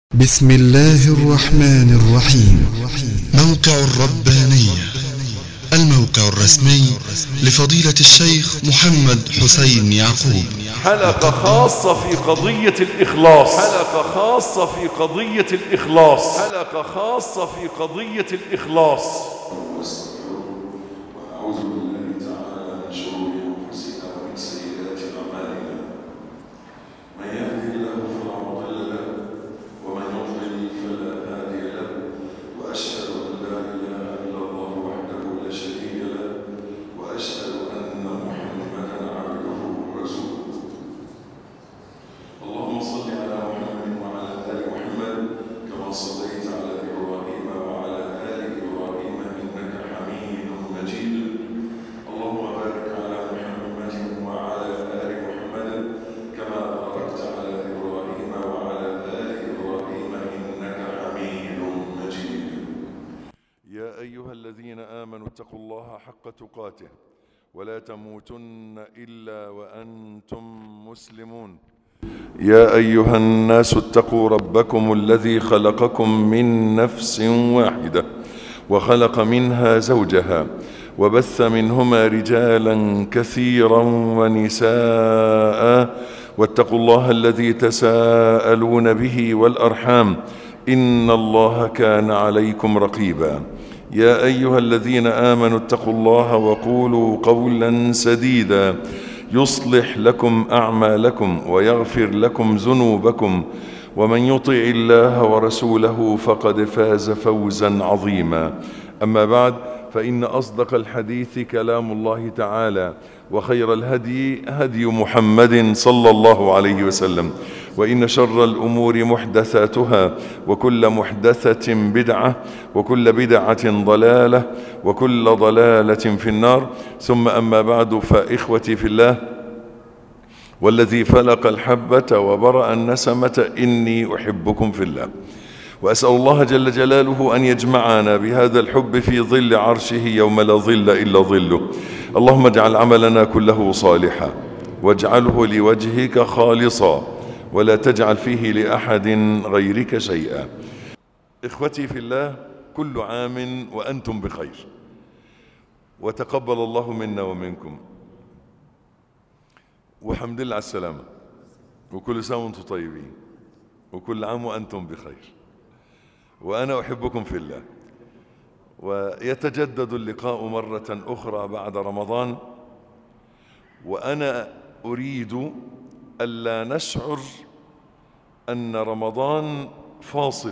بسم الله الرحمن الرحيم موقع الربانية الموقع الرسمي لفضيلة الشيخ محمد حسين يعقوب حلقة خاصة في قضية الإخلاص حلقة خاصة في قضية الإخلاص حلقة خاصة في قضية الإخلاص ونعوذ بالله تعالى من شرور انفسنا ومن سيئات اعمالنا من يهده الله فلا مضل له ومن يضلل فلا هادي له واشهد ان لا اله الا الله وحده لا شريك له واشهد ان محمدا عبده ورسوله اللهم صل على محمد وعلى ال محمد كما صليت على ابراهيم وعلى ال ابراهيم انك حميد مجيد اللهم بارك على محمد وعلى ال محمد كما باركت على ابراهيم وعلى ال ابراهيم انك حميد مجيد يا أيها الذين آمنوا اتقوا الله حق تقاته ولا تموتن إلا وأنتم مسلمون يا أيها الناس اتقوا ربكم الذي خلقكم من نفس واحدة وخلق منها زوجها وبث منهما رجالا كثيرا ونساء واتقوا الله الذي تساءلون به والأرحام إن الله كان عليكم رقيبا يا أيها الذين آمنوا اتقوا الله وقولوا قولا سديدا يصلح لكم أعمالكم ويغفر لكم ذنوبكم ومن يطع الله ورسوله فقد فاز فوزا عظيما أما بعد فإن أصدق الحديث كلام الله تعالى وخير الهدي هدي محمد صلى الله عليه وسلم وإن شر الأمور محدثاتها وكل محدثة بدعة وكل بدعة ضلالة وكل ضلالة في النار ثم أما بعد فإخوتي في الله والذي فلق الحبة وبرأ النسمة إني أحبكم في الله وأسأل الله جل جلاله أن يجمعنا بهذا الحب في ظل عرشه يوم لا ظل إلا ظله اللهم اجعل عملنا كله صالحا واجعله لوجهك خالصا ولا تجعل فيه لأحد غيرك شيئا إخوتي في الله كل عام وأنتم بخير وتقبل الله منا ومنكم وحمد لله على السلامة وكل سنة وانتم طيبين وكل عام وأنتم بخير وأنا أحبكم في الله ويتجدد اللقاء مرة أخرى بعد رمضان وأنا أريد ألا نشعر أن رمضان فاصل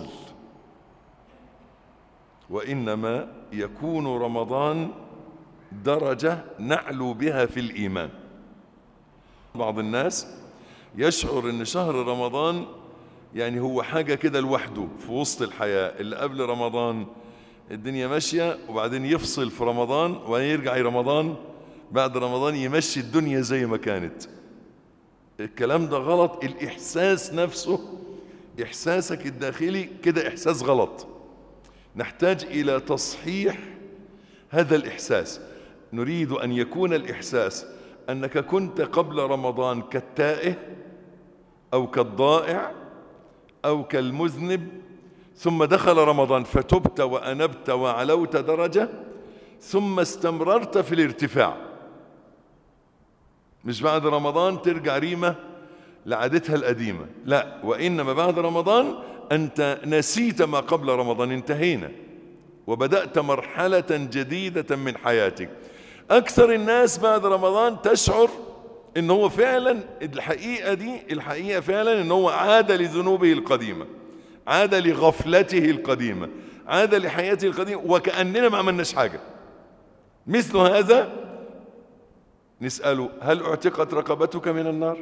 وإنما يكون رمضان درجة نعلو بها في الإيمان بعض الناس يشعر أن شهر رمضان يعني هو حاجة كده لوحده في وسط الحياة اللي قبل رمضان الدنيا ماشية وبعدين يفصل في رمضان ويرجع رمضان بعد رمضان يمشي الدنيا زي ما كانت الكلام ده غلط الإحساس نفسه إحساسك الداخلي كده إحساس غلط نحتاج إلى تصحيح هذا الإحساس نريد أن يكون الإحساس أنك كنت قبل رمضان كالتائه أو كالضائع أو كالمذنب ثم دخل رمضان فتبت وأنبت وعلوت درجة ثم استمررت في الارتفاع مش بعد رمضان ترجع ريمة لعادتها القديمة لا وإنما بعد رمضان أنت نسيت ما قبل رمضان انتهينا وبدأت مرحلة جديدة من حياتك أكثر الناس بعد رمضان تشعر ان هو فعلا الحقيقة دي الحقيقة فعلا ان هو عاد لذنوبه القديمة عاد لغفلته القديمة عاد لحياته القديمة وكأننا ما عملناش حاجة مثل هذا نسأله هل اعتقت رقبتك من النار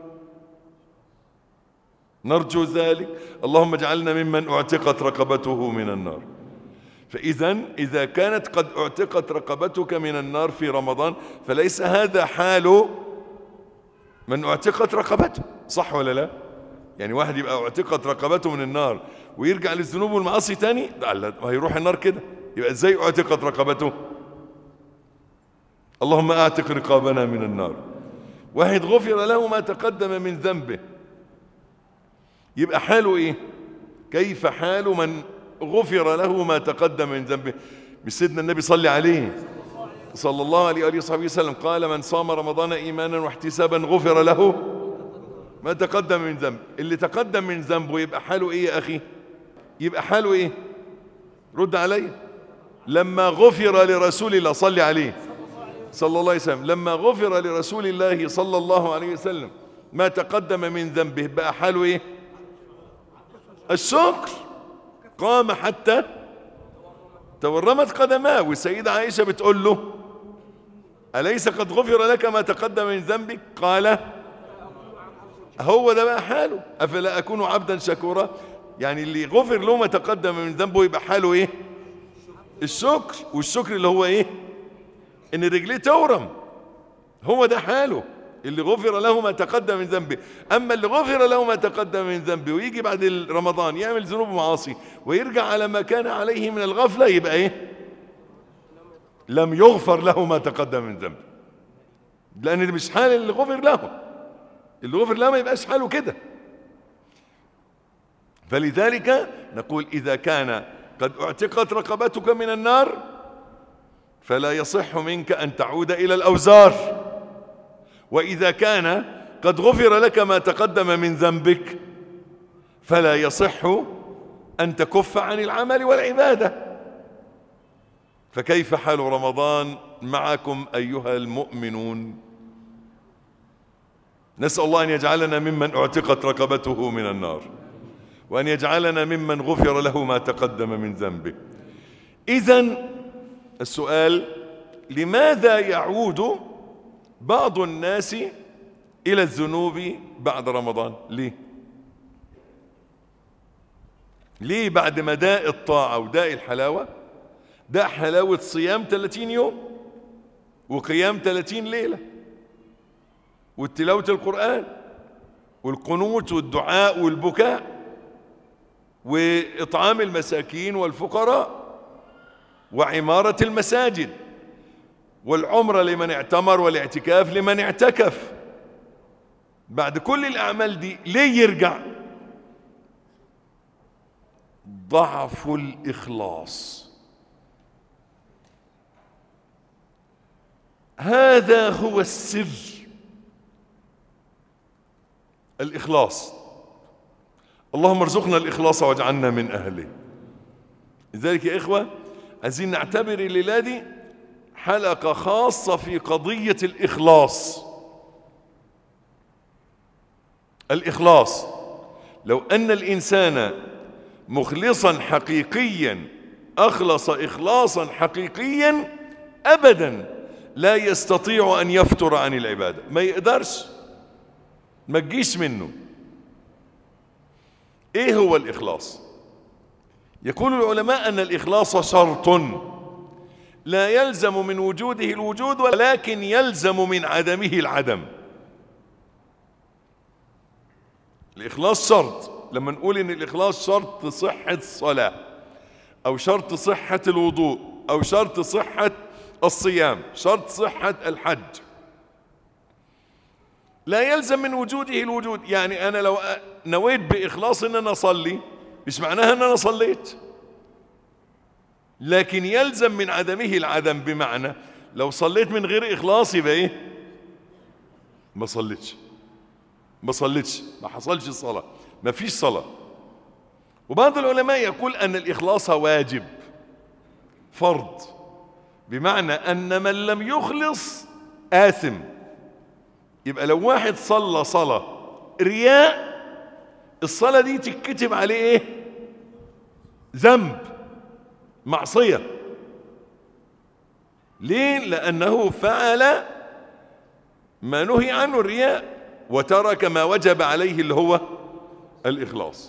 نرجو ذلك اللهم اجعلنا ممن اعتقت رقبته من النار فإذا إذا كانت قد اعتقت رقبتك من النار في رمضان فليس هذا حال من اعتقت رقبته صح ولا لا يعني واحد يبقى اعتقت رقبته من النار ويرجع للذنوب والمعاصي تاني لا هيروح النار كده يبقى ازاي اعتقت رقبته اللهم اعتق رقابنا من النار واحد غفر له ما تقدم من ذنبه يبقى حاله ايه كيف حال من غفر له ما تقدم من ذنبه مش سيدنا النبي صلى عليه صلى الله عليه وآله وصحبه وسلم قال من صام رمضان إيمانا واحتسابا غفر له ما تقدم من ذنب اللي تقدم من ذنبه يبقى حاله ايه يا اخي يبقى حاله ايه رد علي لما غفر لرسول الله صلي عليه صلى الله عليه وسلم لما غفر لرسول الله صلى الله عليه وسلم ما تقدم من ذنبه بقى حاله ايه الشكر قام حتى تورمت قدماه والسيدة عائشة بتقول له أليس قد غفر لك ما تقدم من ذنبك قال هو ده بقى حاله أفلا أكون عبدا شكورا يعني اللي غفر له ما تقدم من ذنبه يبقى حاله ايه الشكر والشكر اللي هو ايه ان رجليه تورم هو ده حاله اللي غفر له ما تقدم من ذنبه اما اللي غفر له ما تقدم من ذنبه ويجي بعد رمضان يعمل ذنوب ومعاصي ويرجع على ما كان عليه من الغفله يبقى ايه لم يغفر له ما تقدم من ذنبه لان ده مش حال اللي غفر له اللي غفر له ما يبقاش حاله كده فلذلك نقول إذا كان قد اعتقت رقبتك من النار فلا يصح منك أن تعود إلى الأوزار وإذا كان قد غفر لك ما تقدم من ذنبك فلا يصح أن تكف عن العمل والعبادة فكيف حال رمضان معكم أيها المؤمنون نسأل الله أن يجعلنا ممن اعتقت رقبته من النار وأن يجعلنا ممن غفر له ما تقدم من ذنبه إذا السؤال لماذا يعود بعض الناس إلى الذنوب بعد رمضان ليه ليه بعد ما داء الطاعة وداء الحلاوة داء حلاوة صيام 30 يوم وقيام 30 ليلة والتلاوة القرآن والقنوت والدعاء والبكاء وإطعام المساكين والفقراء وعمارة المساجد والعمرة لمن اعتمر والاعتكاف لمن اعتكف بعد كل الأعمال دي ليه يرجع ضعف الإخلاص هذا هو السر الإخلاص اللهم ارزقنا الإخلاص واجعلنا من أهله لذلك يا إخوة عايزين نعتبر الليلة دي حلقة خاصة في قضية الإخلاص الإخلاص لو أن الإنسان مخلصا حقيقيا أخلص إخلاصا حقيقيا أبدا لا يستطيع أن يفتر عن العبادة ما يقدرش ما تجيش منه ايه هو الاخلاص يقول العلماء ان الاخلاص شرط لا يلزم من وجوده الوجود ولكن يلزم من عدمه العدم الاخلاص شرط لما نقول ان الاخلاص شرط صحة الصلاة او شرط صحة الوضوء او شرط صحة الصيام شرط صحة الحج لا يلزم من وجوده الوجود يعني أنا لو نويت بإخلاص أن أنا أصلي مش معناها أن أنا صليت لكن يلزم من عدمه العدم بمعنى لو صليت من غير إخلاص يبقى إيه ما صليتش ما صليتش ما حصلش الصلاة ما فيش صلاة وبعض العلماء يقول أن الإخلاص واجب فرض بمعنى أن من لم يخلص آثم يبقى لو واحد صلى صلاة رياء الصلاة دي تتكتب عليه ايه ذنب معصية ليه لأنه فعل ما نهي عنه الرياء وترك ما وجب عليه اللي هو الإخلاص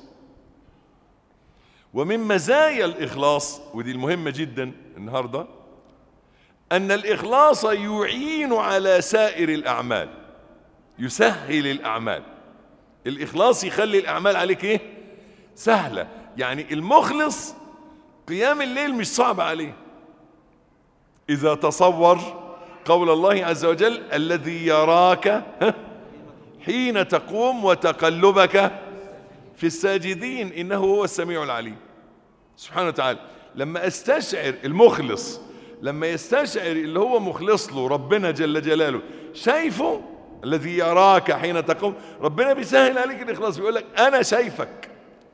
ومن مزايا الإخلاص ودي المهمة جدا النهاردة أن الإخلاص يعين على سائر الأعمال يسهل الأعمال الإخلاص يخلي الأعمال عليك إيه سهلة يعني المخلص قيام الليل مش صعب عليه إذا تصور قول الله عز وجل الذي يراك حين تقوم وتقلبك في الساجدين إنه هو السميع العليم سبحانه وتعالى لما استشعر المخلص لما يستشعر اللي هو مخلص له ربنا جل جلاله شايفه الذي يراك حين تقوم ربنا بيسهل عليك الإخلاص بيقول لك أنا شايفك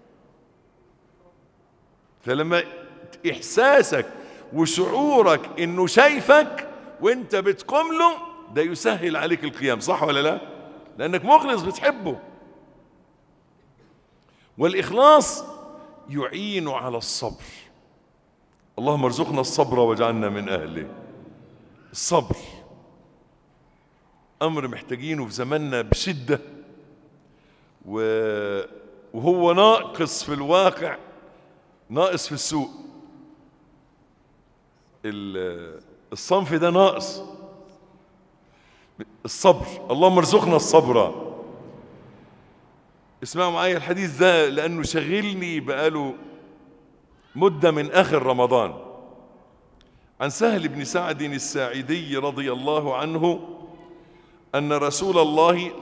فلما إحساسك وشعورك إنه شايفك وإنت بتقوم له ده يسهل عليك القيام صح ولا لا لأنك مخلص بتحبه والإخلاص يعين على الصبر اللهم ارزقنا الصبر واجعلنا من أهله الصبر أمر محتاجينه في زماننا بشدة و- وهو ناقص في الواقع ناقص في السوق ال- الصنف ده ناقص الصبر اللهم ارزقنا الصبر اسمعوا معايا الحديث ده لأنه شغلني بقاله مدة من آخر رمضان عن سهل بن سعد الساعدي رضي الله عنه أن رسول الله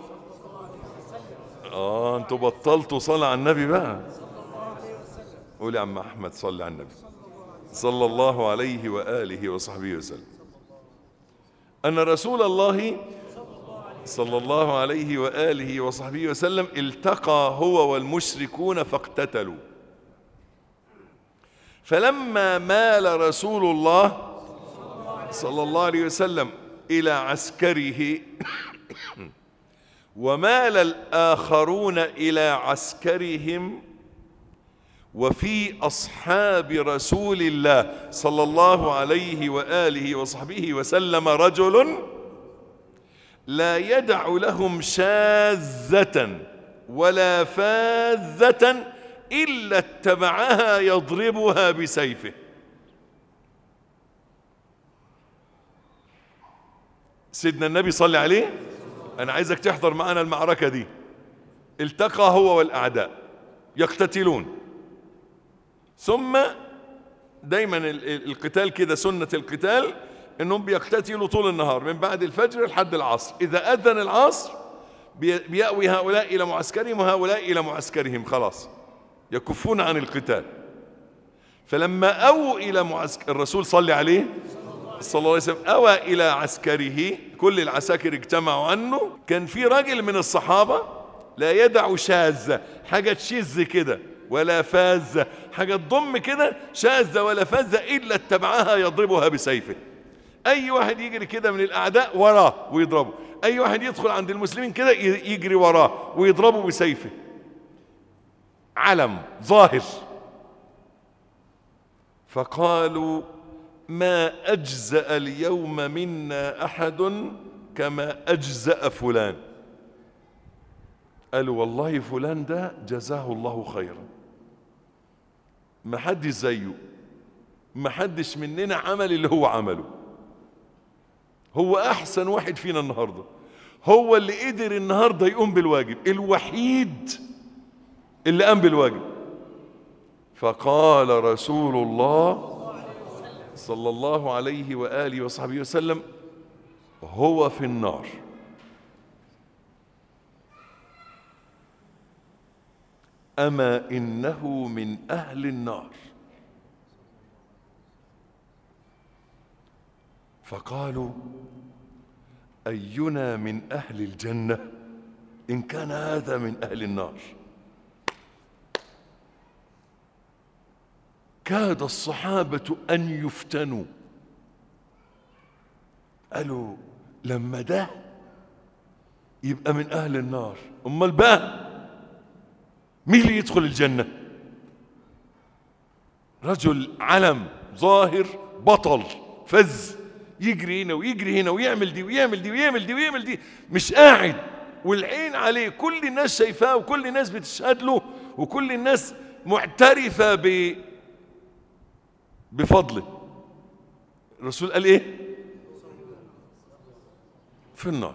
آه أنتوا بطلتوا صلاة على النبي بقى قول يا عم أحمد صلي على النبي صلى الله عليه وآله وصحبه وسلم أن رسول الله صلى الله عليه وآله وصحبه وسلم التقى هو والمشركون فاقتتلوا فلما مال رسول الله صلى الله عليه وسلم إلى عسكره ومال الآخرون إلى عسكرهم وفي أصحاب رسول الله صلى الله عليه وآله وصحبه وسلم رجل لا يدع لهم شاذة ولا فاذة إلا اتبعها يضربها بسيفه سيدنا النبي صلى عليه أنا عايزك تحضر معنا المعركة دي التقى هو والأعداء يقتتلون ثم دايما ال- ال- القتال كده سنة القتال انهم بيقتتلوا طول النهار من بعد الفجر لحد العصر اذا اذن العصر بي- بيأوي هؤلاء الى معسكرهم وهؤلاء الى معسكرهم خلاص يكفون عن القتال فلما أووا إلى معسكر الرسول صلى عليه صلى الله عليه وسلم أوى إلى عسكره كل العساكر اجتمعوا عنه كان في راجل من الصحابة لا يدع شاذة حاجة تشذ كده ولا فاذة حاجة تضم كده شاذة ولا فاذة إلا اتبعها يضربها بسيفه أي واحد يجري كده من الأعداء وراه ويضربه أي واحد يدخل عند المسلمين كده ي- يجري وراه ويضربه بسيفه علم ظاهر فقالوا ما أجزأ اليوم منا أحد كما أجزأ فلان قالوا والله فلان ده جزاه الله خيرا ما حدش زيه ما حدش مننا عمل اللي هو عمله هو أحسن واحد فينا النهاردة هو اللي قدر النهاردة يقوم بالواجب الوحيد اللي قام بالواجب فقال رسول الله صلى الله عليه وآله وصحبه وسلم هو في النار أما إنه من أهل النار فقالوا أينا من أهل الجنة إن كان هذا من أهل النار كاد الصحابة أن يفتنوا قالوا لما ده يبقى من أهل النار أمال بقى مين اللي يدخل الجنة رجل علم ظاهر بطل فز يجري هنا ويجري هنا ويعمل دي ويعمل دي ويعمل دي ويعمل دي مش قاعد والعين عليه كل الناس شايفاه وكل الناس بتشهد له وكل الناس معترفة ب بفضله الرسول قال ايه في النار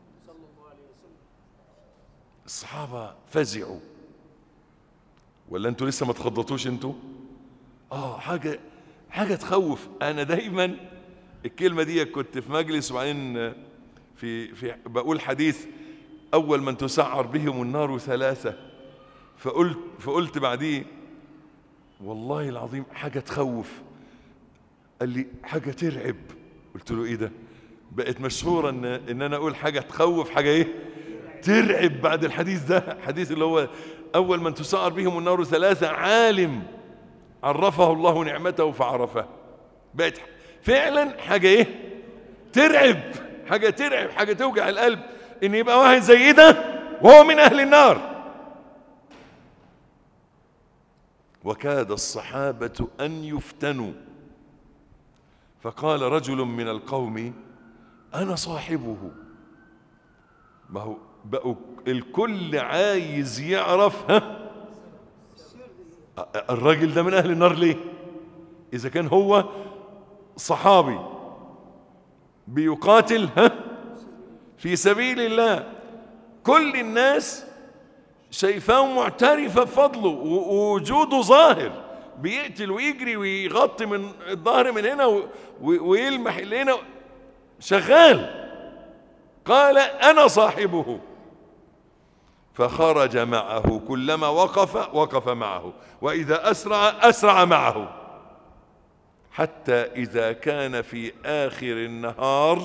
الصحابة فزعوا ولا انتوا لسه ما تخضطوش انتوا اه حاجة حاجة تخوف انا دايما الكلمة دي كنت في مجلس وبعدين في في بقول حديث اول من تسعر بهم النار ثلاثة فقلت فقلت بعديه والله العظيم حاجة تخوف قال لي حاجة ترعب قلت له ايه ده بقت مشهورة ان ان انا اقول حاجة تخوف حاجة ايه ترعب بعد الحديث ده حديث اللي هو اول من تسعر بهم النار ثلاثة عالم عرفه الله نعمته فعرفه بقت فعلا حاجة ايه ترعب حاجة ترعب حاجة توجع القلب ان يبقى واحد زي ده وهو من اهل النار وكاد الصحابة أن يفتنوا فقال رجل من القوم أنا صاحبه ما هو بقوا الكل عايز يعرف ها الراجل ده من أهل النار ليه إذا كان هو صحابي بيقاتل ها في سبيل الله كل الناس شايفاه معترفة بفضله ووجوده ظاهر بيقتل ويجري ويغطي من الظهر من هنا و- و- ويلمح اللي هنا شغال قال أنا صاحبه فخرج معه كلما وقف وقف معه وإذا أسرع أسرع معه حتى إذا كان في آخر النهار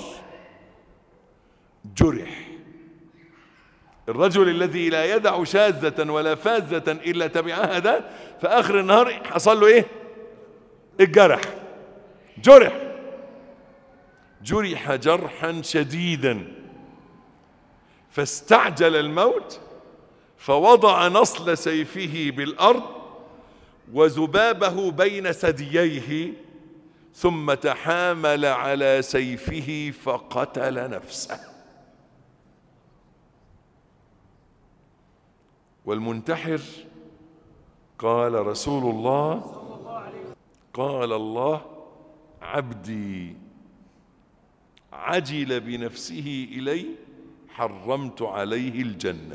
جرح الرجل الذي لا يدع شاذة ولا فاذة إلا تبعها ده في آخر النهار حصل له إيه الجرح جرح جرح جرحا شديدا فاستعجل الموت فوضع نصل سيفه بالأرض وذبابه بين ثدييه ثم تحامل على سيفه فقتل نفسه والمنتحر قال رسول الله قال الله عبدي عجل بنفسه إلي حرمت عليه الجنة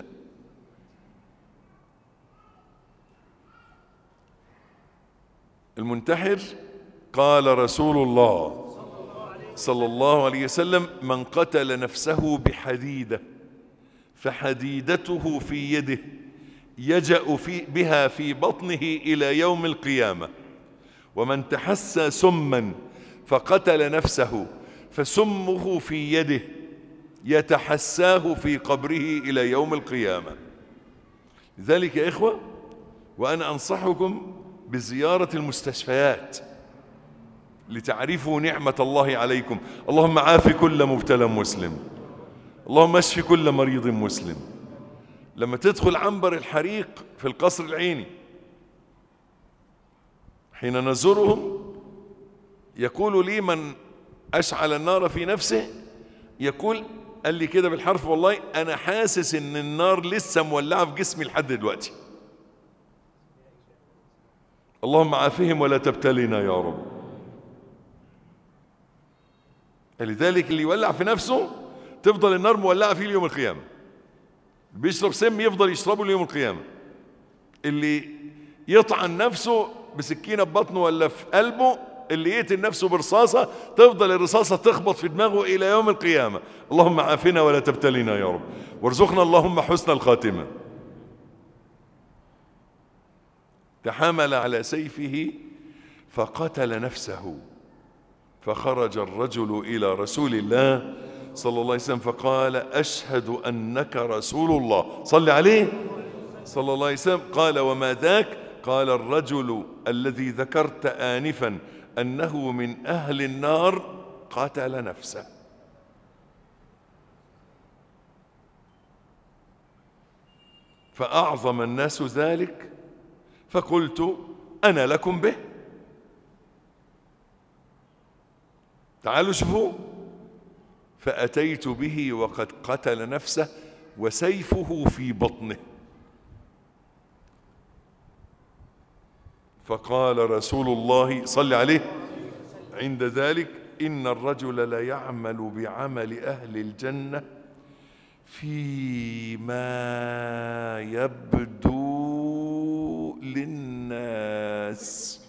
المنتحر قال رسول الله صلى الله عليه وسلم من قتل نفسه بحديده فحديدته في يده يجأ في بها في بطنه إلى يوم القيامة ومن تحسى سما فقتل نفسه فسمه في يده يتحساه في قبره إلى يوم القيامة لذلك يا إخوة وأنا أنصحكم بزيارة المستشفيات لتعرفوا نعمة الله عليكم اللهم عاف كل مبتلى مسلم اللهم اشف كل مريض مسلم لما تدخل عنبر الحريق في القصر العيني حين نزورهم يقول لي من أشعل النار في نفسه يقول قال لي كده بالحرف والله أنا حاسس إن النار لسه مولعة في جسمي لحد دلوقتي اللهم عافهم ولا تبتلينا يا رب لذلك اللي يولع في نفسه تفضل النار مولعة فيه ليوم القيامة بيشرب سم يفضل يشربه ليوم القيامة اللي يطعن نفسه بسكينة ببطنه ولا في قلبه اللي يقتل نفسه برصاصة تفضل الرصاصة تخبط في دماغه إلى يوم القيامة اللهم عافنا ولا تبتلينا يا رب وارزقنا اللهم حسن الخاتمة تحامل على سيفه فقتل نفسه فخرج الرجل إلى رسول الله صلى الله عليه وسلم فقال أشهد أنك رسول الله صل عليه صلى الله عليه وسلم قال وما ذاك قال الرجل الذي ذكرت آنفا أنه من أهل النار قتل نفسه فأعظم الناس ذلك فقلت أنا لكم به تعالوا شوفوا فأتيت به وقد قتل نفسه وسيفه في بطنه فقال رسول الله صل عليه عند ذلك إن الرجل ليعمل بعمل أهل الجنة فيما يبدو للناس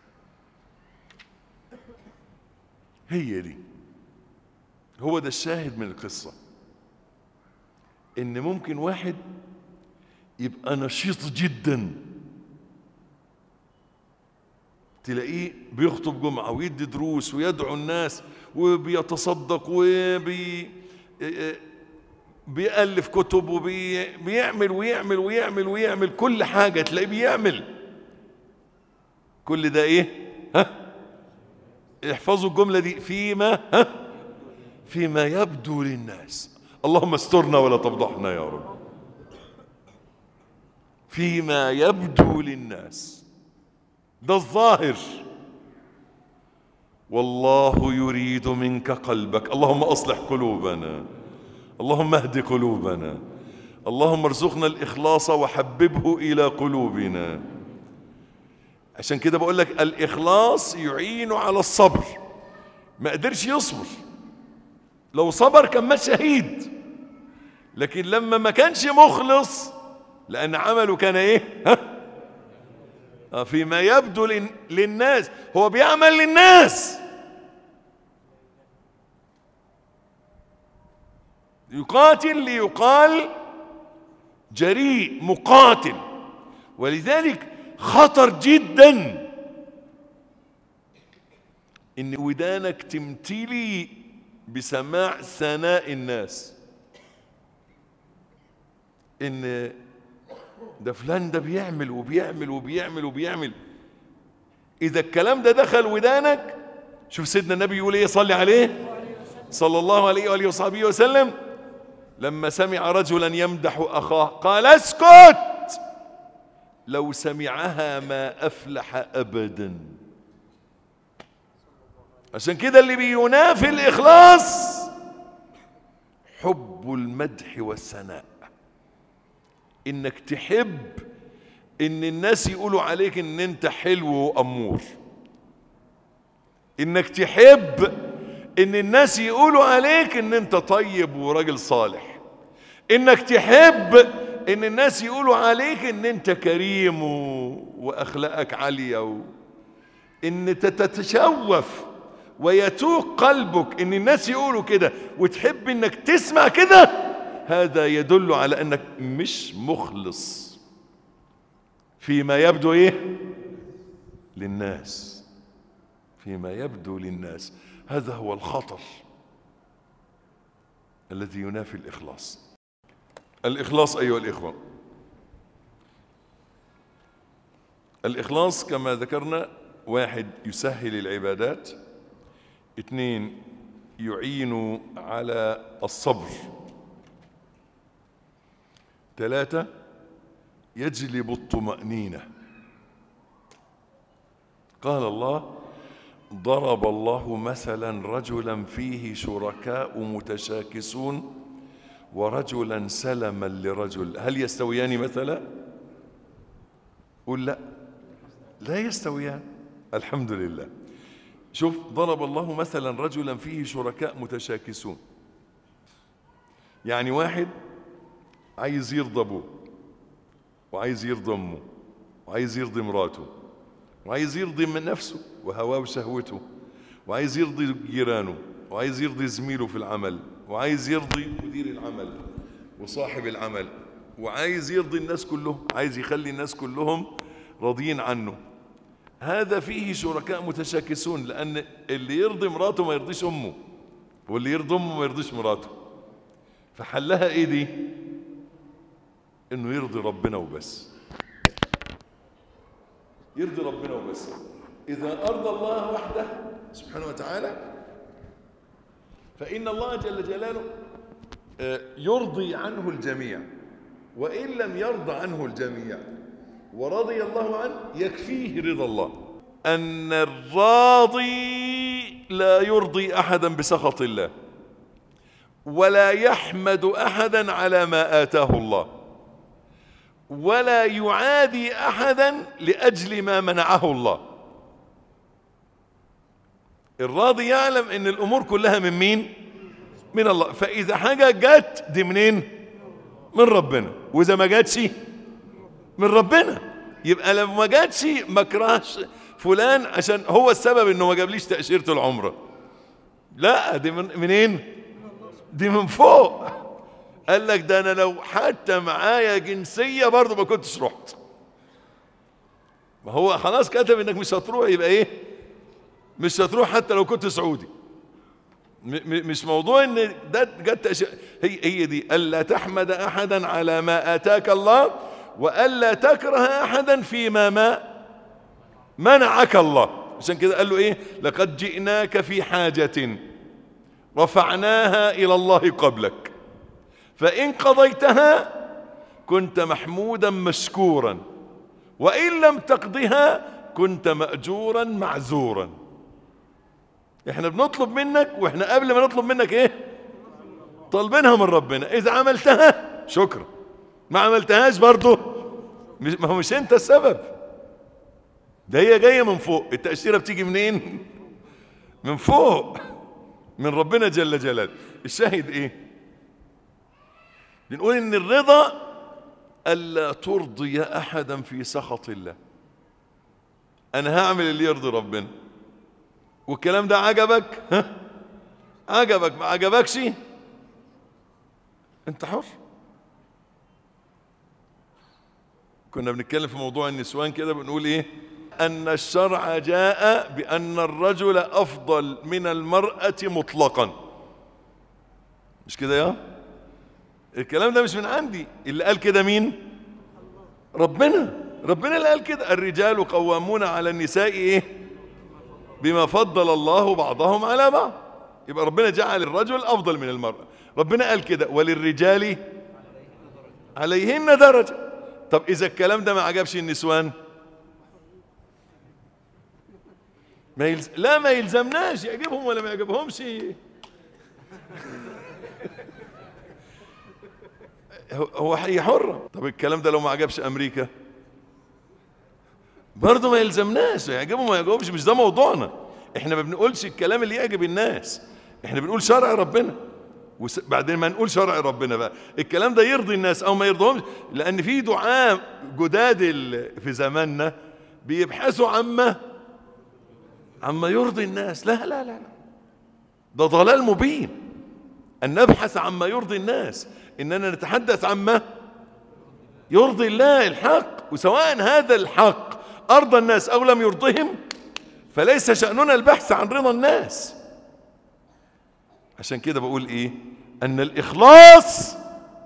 هي دي هو ده الشاهد من القصة إن ممكن واحد يبقى نشيط جدا تلاقيه بيخطب جمعة ويدي دروس ويدعو الناس وبيتصدق وبي بيألف كتب وبيعمل ويعمل ويعمل ويعمل كل حاجة تلاقيه بيعمل كل ده ايه ها احفظوا الجملة دي فيما ها فيما يبدو للناس اللهم استرنا ولا تفضحنا يا رب فيما يبدو للناس ده الظاهر والله يريد منك قلبك اللهم اصلح قلوبنا اللهم اهد قلوبنا اللهم ارزقنا الاخلاص وحببه الى قلوبنا عشان كده بقول لك الاخلاص يعين على الصبر ما قدرش يصبر لو صبر كان مات شهيد لكن لما ما كانش مخلص لان عمله كان ايه ها فيما يبدو للناس هو بيعمل للناس يقاتل ليقال جريء مقاتل ولذلك خطر جدا ان ودانك تمتلي بسماع ثناء الناس ان ده فلان ده بيعمل وبيعمل وبيعمل وبيعمل اذا الكلام ده دخل ودانك شوف سيدنا النبي يقول ايه صلي عليه صلى الله عليه واله وصحبه وسلم لما سمع رجلا يمدح اخاه قال اسكت لو سمعها ما افلح ابدا عشان كده اللي بينافي الاخلاص حب المدح والثناء انك تحب ان الناس يقولوا عليك ان انت حلو وامور انك تحب ان الناس يقولوا عليك ان انت طيب وراجل صالح انك تحب ان الناس يقولوا عليك ان انت كريم و... واخلاقك عاليه و... ان تتشوف ويتوق قلبك ان الناس يقولوا كده وتحب انك تسمع كده هذا يدل على انك مش مخلص فيما يبدو ايه للناس فيما يبدو للناس هذا هو الخطر الذي ينافي الاخلاص الاخلاص ايها الاخوه الاخلاص كما ذكرنا واحد يسهل العبادات اثنين يعين على الصبر ثلاثة يجلب الطمأنينة قال الله ضرب الله مثلا رجلا فيه شركاء متشاكسون ورجلا سلما لرجل هل يستويان مثلا قل لا لا يستويان الحمد لله شوف ضرب الله مثلا رجلا فيه شركاء متشاكسون يعني واحد عايز يرضى ابوه وعايز يرضى امه وعايز يرضي مراته وعايز يرضي من نفسه وهواه وشهوته وعايز يرضي جيرانه وعايز يرضي زميله في العمل وعايز يرضي مدير العمل وصاحب العمل وعايز يرضي الناس كلهم عايز يخلي الناس كلهم راضيين عنه هذا فيه شركاء متشاكسون لأن اللي يرضي مراته ما يرضيش أمه واللي يرضي أمه ما يرضيش مراته فحلها إيه دي إنه يرضي ربنا وبس يرضي ربنا وبس إذا أرضى الله وحده سبحانه وتعالى فإن الله جل جلاله يرضي عنه الجميع وإن لم يرضى عنه الجميع ورضي الله عنه يكفيه رضا الله أن الراضي لا يرضي أحدا بسخط الله ولا يحمد أحدا على ما آتاه الله ولا يعادي أحدا لأجل ما منعه الله الراضي يعلم ان الامور كلها من مين من الله فاذا حاجه جت دي منين من ربنا واذا ما جاتش من ربنا يبقى لما ما جاتش ما اكرهش فلان عشان هو السبب انه ما جابليش تاشيره العمره لا دي من منين دي من فوق قال لك ده انا لو حتى معايا جنسيه برضه ما كنتش رحت ما هو خلاص كتب انك مش هتروح يبقى ايه مش هتروح حتى لو كنت سعودي م- م- مش موضوع ان ده جت أشياء هي هي دي الا تحمد احدا على ما اتاك الله والا تكره احدا فيما ما منعك الله عشان كده قال له ايه لقد جئناك في حاجه رفعناها الى الله قبلك فان قضيتها كنت محمودا مشكورا وان لم تقضها كنت ماجورا معذورا احنا بنطلب منك واحنا قبل ما نطلب منك ايه طالبينها من ربنا اذا عملتها شكرا ما عملتهاش برضه مش- ما هو مش انت السبب ده هي جايه من فوق التاشيره بتيجي منين من فوق من ربنا جل جلاله الشاهد ايه بنقول ان الرضا الا ترضي احدا في سخط الله انا هعمل اللي يرضي ربنا والكلام ده عجبك ها عجبك ما عجبكش انت حر كنا بنتكلم في موضوع النسوان كده بنقول ايه ان الشرع جاء بان الرجل افضل من المرأة مطلقا مش كده يا الكلام ده مش من عندي اللي قال كده مين ربنا ربنا اللي قال كده الرجال قوامون على النساء ايه بما فضل الله بعضهم على بعض يبقى ربنا جعل الرجل افضل من المرأة ربنا قال كده وللرجال عليهن درجة طب اذا الكلام ده ما عجبش النسوان ما يلز... لا ما يلزمناش يعجبهم ولا ما يعجبهمش هو- هو هي حرة طب الكلام ده لو ما عجبش امريكا برضه ما يلزمناش يعجبهم ما يعجبهمش مش ده موضوعنا احنا ما بنقولش الكلام اللي يعجب الناس احنا بنقول شرع ربنا وبعدين ما نقول شرع ربنا بقى الكلام ده يرضي الناس او ما يرضيهمش لان في دعاء جداد ال- في زماننا بيبحثوا عما عما يرضي الناس لا لا لا لا ده ضلال مبين ان نبحث عما يرضي الناس اننا نتحدث عما يرضي الله الحق وسواء هذا الحق ارضى الناس او لم يرضهم فليس شاننا البحث عن رضا الناس عشان كده بقول ايه ان الاخلاص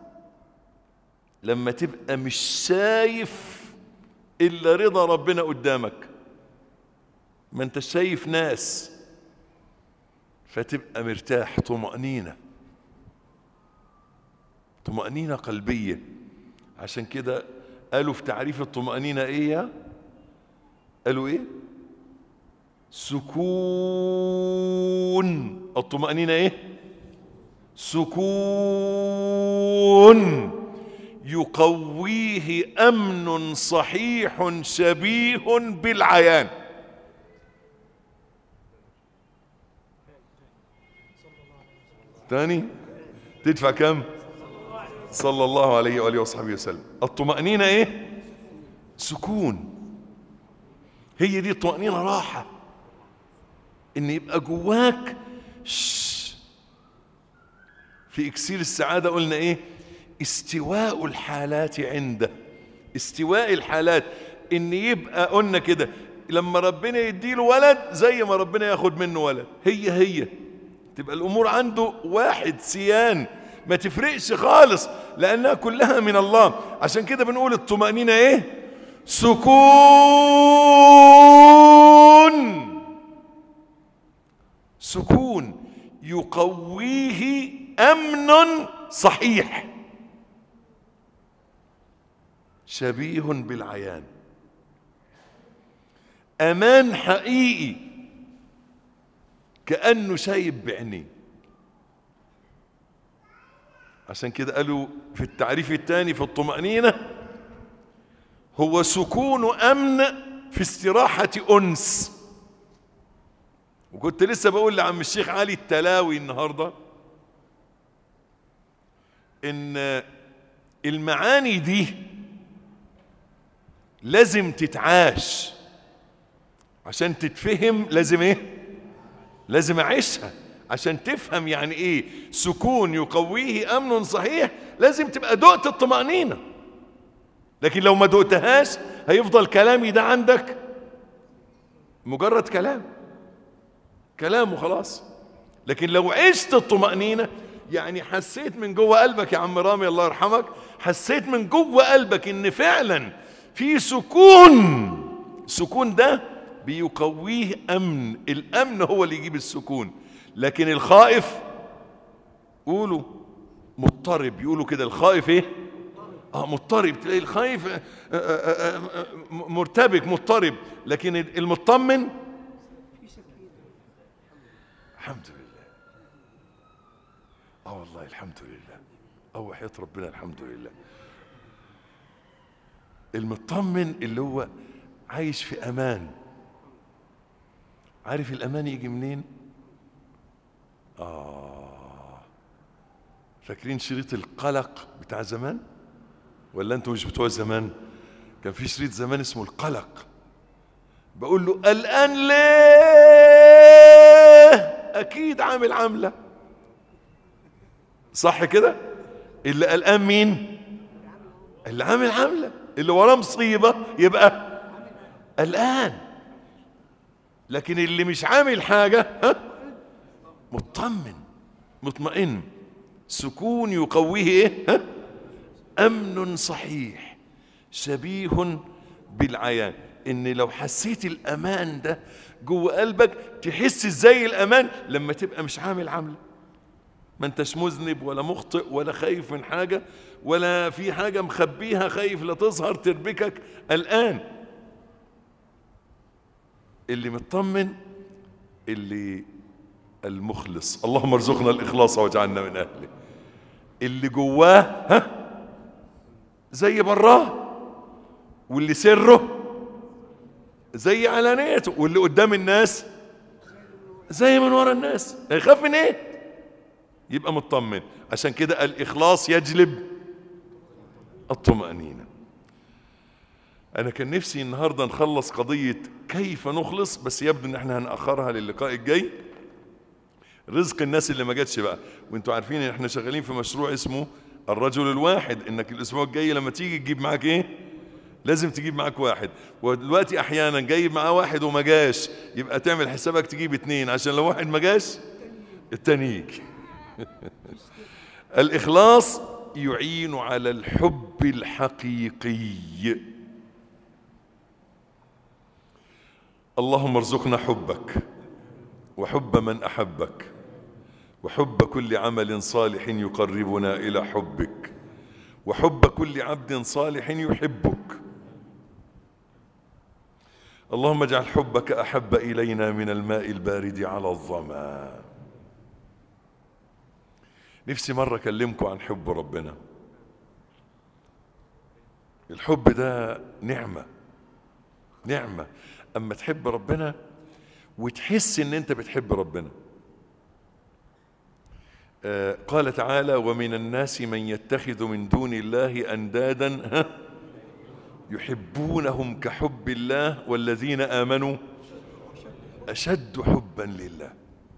لما تبقى مش شايف الا رضا ربنا قدامك ما انت شايف ناس فتبقى مرتاح طمأنينة طمأنينة قلبية عشان كده قالوا في تعريف الطمأنينة ايه قالوا ايه سكون الطمأنينة ايه سكون يقويه امن صحيح شبيه بالعيان تاني تدفع كم صلى الله عليه واله وصحبه وسلم الطمأنينة ايه سكون هي دي الطمأنينة راحة ان يبقى جواك شش. في اكسير السعادة قلنا ايه استواء الحالات عنده استواء الحالات ان يبقى قلنا كده لما ربنا يديله ولد زي ما ربنا ياخد منه ولد هي هي تبقى الامور عنده واحد سيان ما تفرقش خالص لانها كلها من الله عشان كده بنقول الطمأنينة ايه سكون سكون يقويه امن صحيح شبيه بالعيان امان حقيقي كانه شايف بعينيه عشان كده قالوا في التعريف الثاني في الطمأنينة هو سكون أمن في استراحة أنس وكنت لسه بقول لعم الشيخ علي التلاوي النهارده ان المعاني دي لازم تتعاش عشان تتفهم لازم ايه لازم اعيشها عشان تفهم يعني ايه سكون يقويه امن صحيح لازم تبقى دقت الطمأنينة لكن لو ما دقتهاش هيفضل كلامي ده عندك مجرد كلام كلام وخلاص لكن لو عشت الطمأنينة يعني حسيت من جوه قلبك يا عم رامي الله يرحمك حسيت من جوه قلبك ان فعلا في سكون السكون ده بيقويه امن الامن هو اللي يجيب السكون لكن الخائف قولوا مضطرب يقولوا كده الخائف ايه اه مضطرب تلاقي الخايف آه، آه، آه، آه، مرتبك مضطرب لكن المطمن الحمد لله اه والله الحمد لله اه وحياة ربنا الحمد لله المطمن اللي هو عايش في امان عارف الامان يجي منين اه فاكرين شريط القلق بتاع زمان ولا انتوا مش بتوع زمان كان في شريط زمان اسمه القلق بقول له قلقان ليه اكيد عامل عامله صح كده اللي قلقان مين اللي عامل عامله اللي وراه مصيبه يبقى قلقان لكن اللي مش عامل حاجه ها مطمن مطمئن سكون يقويه ايه ها امن صحيح شبيه بالعيان ان لو حسيت الامان ده جوه قلبك تحس ازاي الامان لما تبقى مش عامل عامله ما انتش مذنب ولا مخطئ ولا خايف من حاجه ولا في حاجه مخبيها خايف لا تظهر تربكك الان اللي مطمن اللي المخلص اللهم ارزقنا الاخلاص واجعلنا من اهله اللي جواه ها زي براه واللي سره زي علانيته واللي قدام الناس زي من ورا الناس هيخاف من ايه يبقى مطمن عشان كده الاخلاص يجلب الطمأنينة انا كان نفسي النهارده نخلص قضية كيف نخلص بس يبدو ان احنا هنأخرها للقاء الجاي رزق الناس اللي ما جاتش بقى وانتوا عارفين ان احنا شغالين في مشروع اسمه الرجل الواحد انك الاسبوع الجاي لما تيجي تجيب معاك ايه لازم تجيب معاك واحد ودلوقتي احيانا جايب معاه واحد وما جاش يبقى تعمل حسابك تجيب اتنين عشان لو واحد ما جاش التاني يجي الاخلاص يعين على الحب الحقيقي اللهم ارزقنا حبك وحب من احبك وحب كل عمل صالح يقربنا الى حبك وحب كل عبد صالح يحبك اللهم اجعل حبك احب الينا من الماء البارد على الظما نفسي مره اكلمكم عن حب ربنا الحب ده نعمه نعمه اما تحب ربنا وتحس ان انت بتحب ربنا آه قال تعالى ومن الناس من يتخذ من دون الله اندادا ها يحبونهم كحب الله والذين امنوا اشد حبا لله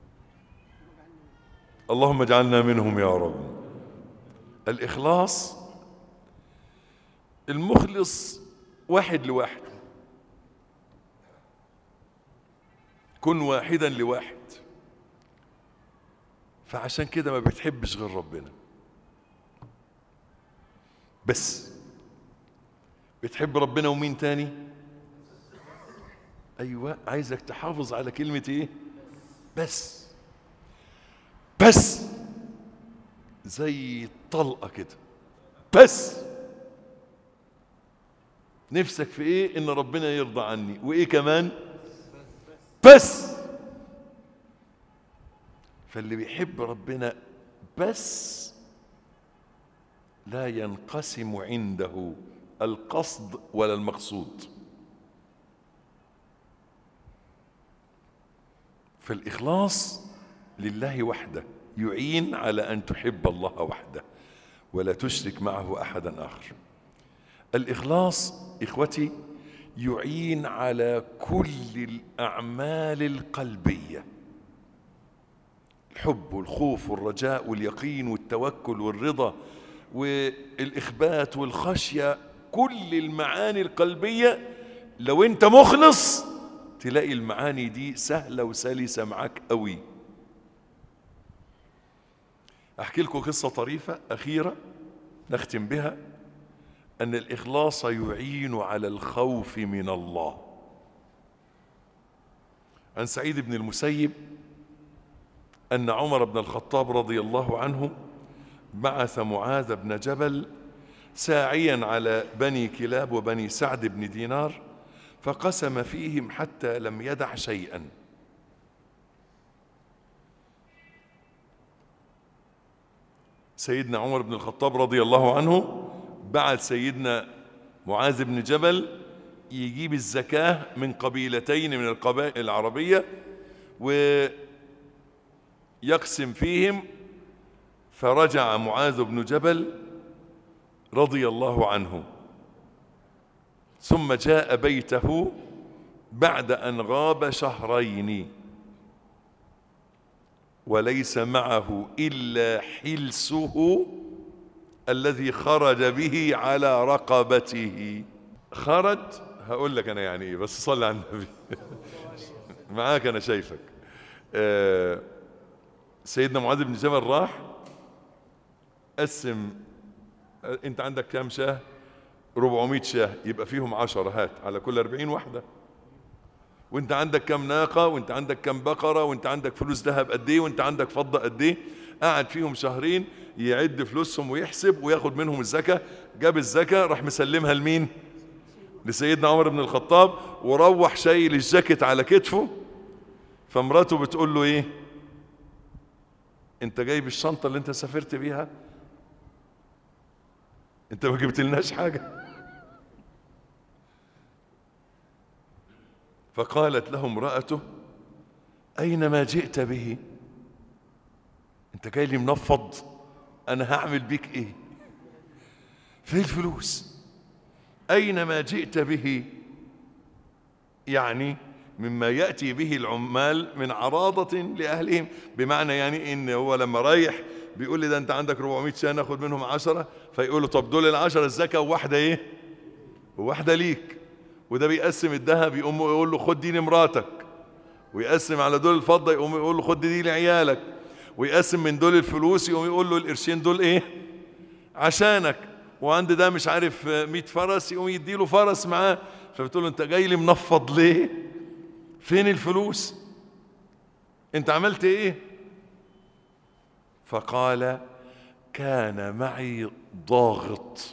اللهم اجعلنا منهم يا رب الاخلاص المخلص واحد لواحد كن واحدا لواحد فعشان كده ما بتحبش غير ربنا بس بتحب ربنا ومين تاني ايوه عايزك تحافظ على كلمة ايه بس بس زي الطلقة كده بس نفسك في ايه ان ربنا يرضى عني وايه كمان بس فاللي بيحب ربنا بس لا ينقسم عنده القصد ولا المقصود فالإخلاص لله وحده يعين على أن تحب الله وحده ولا تشرك معه أحدا آخر الإخلاص إخوتي يعين على كل الأعمال القلبية الحب والخوف والرجاء واليقين والتوكل والرضا والإخبات والخشية كل المعاني القلبية لو أنت مخلص تلاقي المعاني دي سهلة وسلسة معاك قوي أحكي لكم قصة طريفة أخيرة نختم بها أن الإخلاص يعين على الخوف من الله عن سعيد بن المسيب أن عمر بن الخطاب رضي الله عنه بعث معاذ بن جبل ساعيا على بني كلاب وبني سعد بن دينار فقسم فيهم حتى لم يدع شيئا سيدنا عمر بن الخطاب رضي الله عنه بعث سيدنا معاذ بن جبل يجيب الزكاة من قبيلتين من القبائل العربية ويقسم فيهم فرجع معاذ بن جبل رضي الله عنه ثم جاء بيته بعد أن غاب شهرين وليس معه إلا حلسه الذي خرج به على رقبته خرج هقول لك أنا يعني إيه بس صلي على النبي معاك أنا شايفك آه سيدنا معاذ بن جبل راح قسم آه، انت عندك كام شاه 400 شاه يبقى فيهم 10 هات على كل 40 واحده وانت عندك كام ناقه وانت عندك كام بقره وانت عندك فلوس ذهب قد ايه وانت عندك فضه قد ايه قعد فيهم شهرين يعد فلوسهم ويحسب وياخد منهم الزكاه جاب الزكاه راح مسلمها لمين لسيدنا عمر بن الخطاب وروح شايل الجاكيت على كتفه فمراته بتقول له ايه انت جايب الشنطه اللي انت سافرت بيها انت ما جبت لناش حاجه فقالت له امرأته أين ما جئت به أنت جاي لي منفض أنا هعمل بيك إيه فين الفلوس أين ما جئت به يعني مما يأتي به العمال من عراضة لأهلهم بمعنى يعني إن هو لما رايح بيقول لي ده أنت عندك 400 شاه ناخد منهم عشرة فيقول له طب دول العشرة الزكاة وواحدة إيه وواحدة ليك وده بيقسم الذهب يقوم يقول له خد دي لمراتك ويقسم على دول الفضة يقوم يقول له خد دي لعيالك ويقسم من دول الفلوس يقوم يقول له القرشين دول ايه عشانك وعند ده مش عارف 100 فرس يقوم يديله فرس معاه فبتقول له انت جاي لي منفض ليه فين الفلوس انت عملت ايه فقال كان معي ضاغط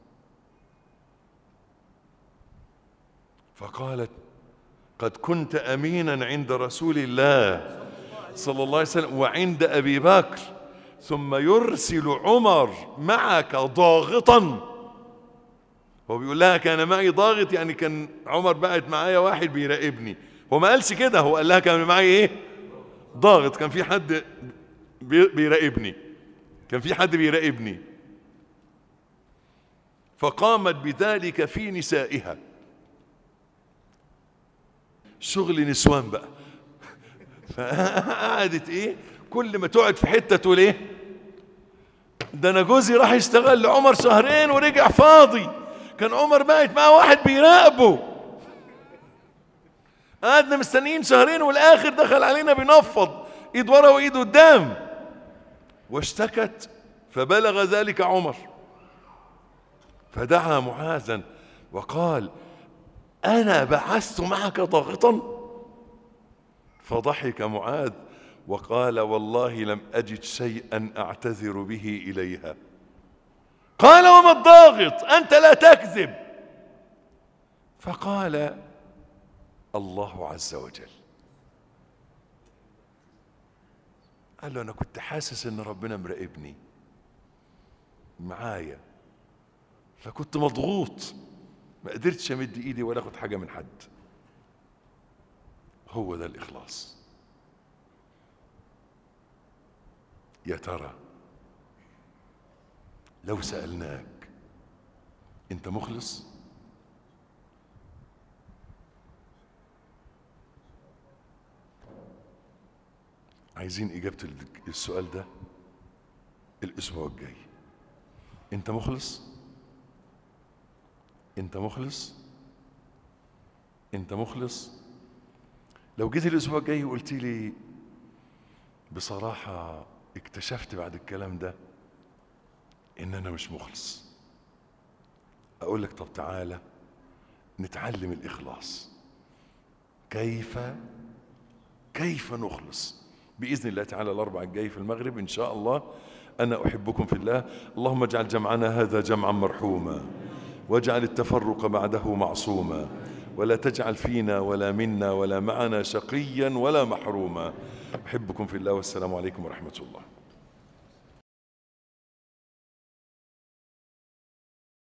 فقالت قد كنت امينا عند رسول الله صلى الله عليه وسلم وعند ابي بكر ثم يرسل عمر معك ضاغطا هو بيقول لها كان معي ضاغط يعني كان عمر بعت معايا واحد بيراقبني هو ما قالش كده هو قال لها كان معي ايه ضاغط كان في حد بي- بيراقبني كان في حد بيراقبني فقامت بذلك في نسائها شغل نسوان بقى فقعدت ايه كل ما تقعد في حته تقول ايه ده انا جوزي راح يشتغل لعمر شهرين ورجع فاضي كان عمر باعت معاه واحد بيراقبه قعدنا مستنيين شهرين والاخر دخل علينا بينفض ايد ورا وايد قدام واشتكت فبلغ ذلك عمر فدعا معاذا وقال أنا بعثت معك ضاغطا فضحك معاذ وقال والله لم أجد شيئا أعتذر به إليها قال وما الضاغط أنت لا تكذب فقال الله عز وجل قال له أنا كنت حاسس إن ربنا مراقبني معايا فكنت مضغوط ما قدرتش امد ايدي ولا اخد حاجه من حد هو ده الاخلاص يا ترى لو سالناك انت مخلص عايزين اجابه السؤال ده الاسبوع الجاي انت مخلص انت مخلص انت مخلص لو جيت الاسبوع الجاي وقلت لي بصراحة اكتشفت بعد الكلام ده ان انا مش مخلص اقول لك طب تعالى نتعلم الاخلاص كيف كيف نخلص باذن الله تعالى الاربع الجاي في المغرب ان شاء الله انا احبكم في الله اللهم اجعل جمعنا هذا جمعا مرحوما واجعل التفرق بعده معصوما ولا تجعل فينا ولا منا ولا معنا شقيا ولا محروما احبكم في الله والسلام عليكم ورحمه الله